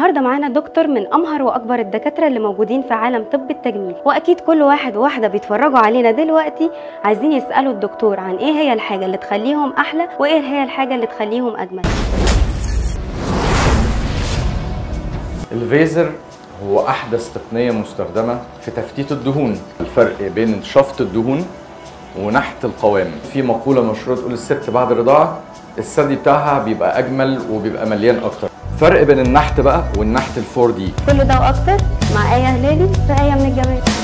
النهارده معانا دكتور من امهر واكبر الدكاتره اللي موجودين في عالم طب التجميل واكيد كل واحد وواحده بيتفرجوا علينا دلوقتي عايزين يسالوا الدكتور عن ايه هي الحاجه اللي تخليهم احلى وايه هي الحاجه اللي تخليهم اجمل الفيزر هو احدث تقنيه مستخدمه في تفتيت الدهون الفرق بين شفط الدهون ونحت القوام في مقوله مشهوره تقول الست بعد الرضاعه الثدي بتاعها بيبقى اجمل وبيبقى مليان اكتر فرق بين النحت بقى والنحت الفور دي كل ده واكتر مع ايه هلالي في ايه من الجمال